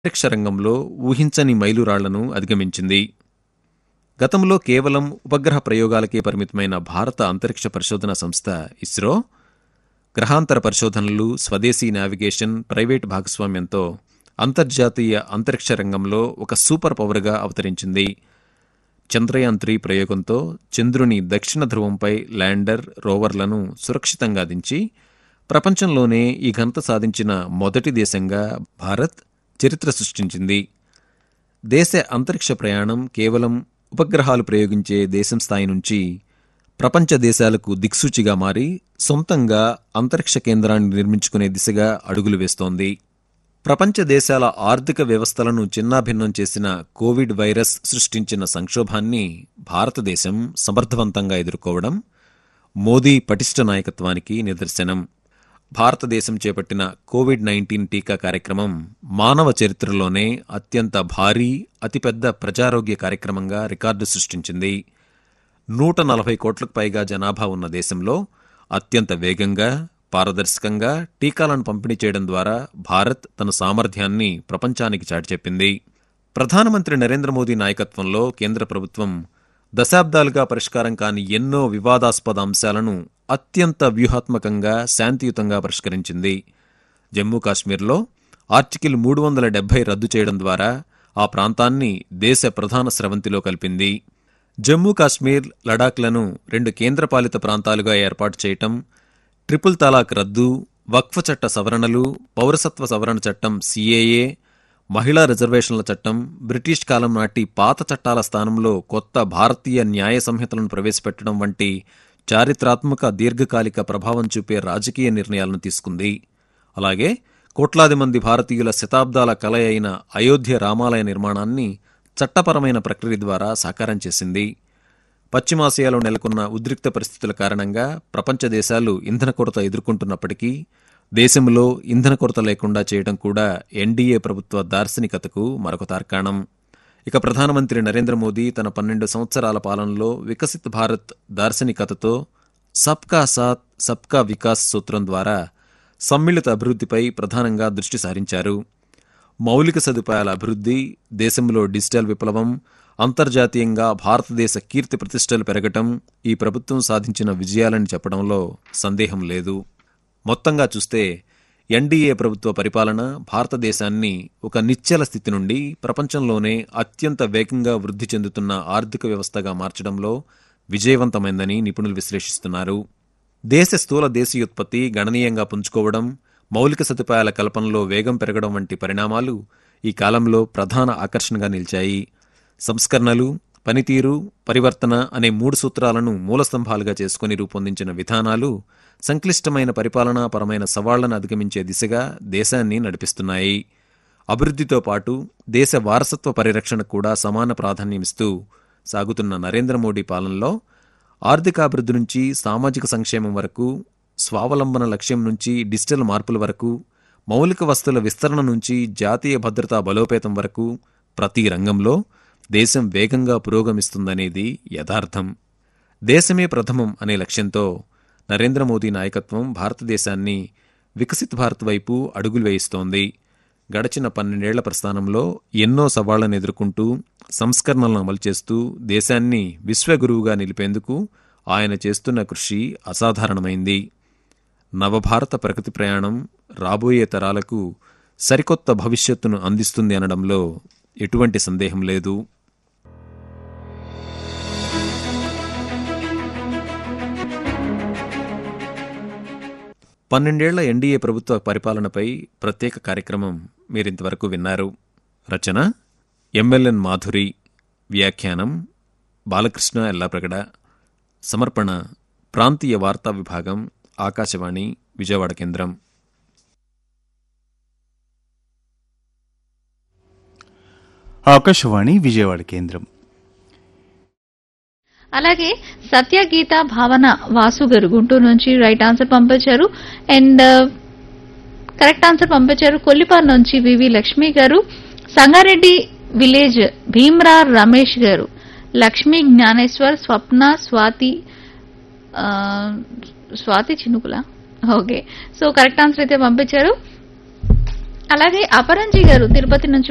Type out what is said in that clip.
అంతరిక్ష రంగంలో ఊహించని మైలురాళ్లను అధిగమించింది గతంలో కేవలం ఉపగ్రహ ప్రయోగాలకే పరిమితమైన భారత అంతరిక్ష పరిశోధన సంస్థ ఇస్రో గ్రహాంతర పరిశోధనలు స్వదేశీ నావిగేషన్ ప్రైవేటు భాగస్వామ్యంతో అంతర్జాతీయ అంతరిక్ష రంగంలో ఒక సూపర్ పవర్గా అవతరించింది చంద్రయాన్ త్రీ ప్రయోగంతో చంద్రుని దక్షిణ ధ్రువంపై ల్యాండర్ రోవర్లను సురక్షితంగా దించి ప్రపంచంలోనే ఈ ఘనత సాధించిన మొదటి దేశంగా భారత్ చరిత్ర సృష్టించింది దేశ అంతరిక్ష ప్రయాణం కేవలం ఉపగ్రహాలు ప్రయోగించే దేశం స్థాయి నుంచి ప్రపంచ దేశాలకు దిక్సూచిగా మారి సొంతంగా అంతరిక్ష కేంద్రాన్ని నిర్మించుకునే దిశగా అడుగులు వేస్తోంది ప్రపంచ దేశాల ఆర్థిక వ్యవస్థలను చిన్నాభిన్నం చేసిన కోవిడ్ వైరస్ సృష్టించిన సంక్షోభాన్ని భారతదేశం సమర్థవంతంగా ఎదుర్కోవడం మోదీ పటిష్ట నాయకత్వానికి నిదర్శనం భారతదేశం చేపట్టిన కోవిడ్ నైన్టీన్ టీకా కార్యక్రమం మానవ చరిత్రలోనే అత్యంత భారీ అతిపెద్ద ప్రజారోగ్య కార్యక్రమంగా రికార్డు సృష్టించింది నూట నలభై కోట్లకు పైగా జనాభా ఉన్న దేశంలో అత్యంత వేగంగా పారదర్శకంగా టీకాలను పంపిణీ చేయడం ద్వారా భారత్ తన సామర్థ్యాన్ని ప్రపంచానికి చాటిచెప్పింది ప్రధానమంత్రి నరేంద్ర మోదీ నాయకత్వంలో కేంద్ర ప్రభుత్వం దశాబ్దాలుగా పరిష్కారం కాని ఎన్నో వివాదాస్పద అంశాలను అత్యంత వ్యూహాత్మకంగా శాంతియుతంగా పరిష్కరించింది జమ్మూ కాశ్మీర్లో ఆర్టికల్ మూడు వందల డెబ్బై రద్దు చేయడం ద్వారా ఆ ప్రాంతాన్ని దేశ ప్రధాన స్రవంతిలో కలిపింది జమ్మూ కాశ్మీర్ లడాఖ్లను రెండు కేంద్రపాలిత ప్రాంతాలుగా ఏర్పాటు చేయటం ట్రిపుల్ తలాక్ రద్దు వక్ఫ్ చట్ట సవరణలు పౌరసత్వ సవరణ చట్టం సీఏఏ మహిళా రిజర్వేషన్ల చట్టం బ్రిటిష్ కాలం నాటి పాత చట్టాల స్థానంలో కొత్త భారతీయ న్యాయ సంహితలను ప్రవేశపెట్టడం వంటి చారిత్రాత్మక దీర్ఘకాలిక ప్రభావం చూపే రాజకీయ నిర్ణయాలను తీసుకుంది అలాగే కోట్లాది మంది భారతీయుల శతాబ్దాల కల అయిన అయోధ్య రామాలయ నిర్మాణాన్ని చట్టపరమైన ప్రక్రియ ద్వారా సాకారం చేసింది పశ్చిమాసియాలో నెలకొన్న ఉద్రిక్త పరిస్థితుల కారణంగా ప్రపంచ దేశాలు ఇంధన కొరత ఎదుర్కొంటున్నప్పటికీ దేశంలో ఇంధన కొరత లేకుండా చేయడం కూడా ఎన్డీఏ ప్రభుత్వ దార్శనికతకు మరొక తార్కాణం ఇక ప్రధానమంత్రి నరేంద్ర మోదీ తన పన్నెండు సంవత్సరాల పాలనలో వికసిత్ భారత్ దార్శనికతతో సబ్కా సాత్ సబ్కా వికాస్ సూత్రం ద్వారా సమ్మిళిత అభివృద్ధిపై ప్రధానంగా దృష్టి సారించారు మౌలిక సదుపాయాల అభివృద్ధి దేశంలో డిజిటల్ విప్లవం అంతర్జాతీయంగా భారతదేశ కీర్తి ప్రతిష్టలు పెరగటం ఈ ప్రభుత్వం సాధించిన విజయాలని చెప్పడంలో సందేహం లేదు మొత్తంగా చూస్తే ఎన్డీఏ ప్రభుత్వ పరిపాలన భారతదేశాన్ని ఒక నిశ్చల స్థితి నుండి ప్రపంచంలోనే అత్యంత వేగంగా వృద్ధి చెందుతున్న ఆర్థిక వ్యవస్థగా మార్చడంలో విజయవంతమైందని నిపుణులు విశ్లేషిస్తున్నారు దేశ స్థూల దేశీయోత్పత్తి గణనీయంగా పుంజుకోవడం మౌలిక సదుపాయాల కల్పనలో వేగం పెరగడం వంటి పరిణామాలు ఈ కాలంలో ప్రధాన ఆకర్షణగా నిలిచాయి సంస్కరణలు పనితీరు పరివర్తన అనే మూడు సూత్రాలను మూలస్తంభాలుగా చేసుకుని రూపొందించిన విధానాలు సంక్లిష్టమైన పరిపాలనాపరమైన సవాళ్లను అధిగమించే దిశగా దేశాన్ని నడిపిస్తున్నాయి అభివృద్ధితో పాటు దేశ వారసత్వ పరిరక్షణ కూడా సమాన ప్రాధాన్యమిస్తూ సాగుతున్న నరేంద్ర మోడీ పాలనలో ఆర్థికాభివృద్ధి నుంచి సామాజిక సంక్షేమం వరకు స్వావలంబన లక్ష్యం నుంచి డిజిటల్ మార్పుల వరకు మౌలిక వస్తువుల విస్తరణ నుంచి జాతీయ భద్రతా బలోపేతం వరకు ప్రతి రంగంలో దేశం వేగంగా పురోగమిస్తుందనేది యథార్థం దేశమే ప్రథమం అనే లక్ష్యంతో నరేంద్ర మోదీ నాయకత్వం భారతదేశాన్ని వికసిత్ భారత్ వైపు అడుగులు వేయిస్తోంది గడచిన పన్నెండేళ్ల ప్రస్థానంలో ఎన్నో సవాళ్లను ఎదుర్కొంటూ సంస్కరణలను అమలు చేస్తూ దేశాన్ని విశ్వగురువుగా నిలిపేందుకు ఆయన చేస్తున్న కృషి అసాధారణమైంది నవభారత ప్రగతి ప్రయాణం రాబోయే తరాలకు సరికొత్త భవిష్యత్తును అందిస్తుంది అనడంలో ఎటువంటి సందేహం లేదు పన్నెండేళ్ల ఎన్డీఏ ప్రభుత్వ పరిపాలనపై ప్రత్యేక కార్యక్రమం మీరింతవరకు విన్నారు రచన ఎంఎల్ఎన్ మాధురి వ్యాఖ్యానం బాలకృష్ణ ఎల్లాప్రగడ సమర్పణ ప్రాంతీయ వార్తా విభాగం ఆకాశవాణి విజయవాడ కేంద్రం ఆకాశవాణి విజయవాడ కేంద్రం అలాగే సత్య గీత భావన వాసు గారు గుంటూరు నుంచి రైట్ ఆన్సర్ పంపించారు అండ్ కరెక్ట్ ఆన్సర్ పంపించారు కొల్లిపార్ నుంచి వివి లక్ష్మి గారు సంగారెడ్డి విలేజ్ భీమ్రా రమేష్ గారు లక్ష్మీ జ్ఞానేశ్వర్ స్వప్న స్వాతి ఆ, స్వాతి చినుకుల ఓకే సో కరెక్ట్ ఆన్సర్ అయితే పంపించారు అలాగే అపరంజి గారు తిరుపతి నుంచి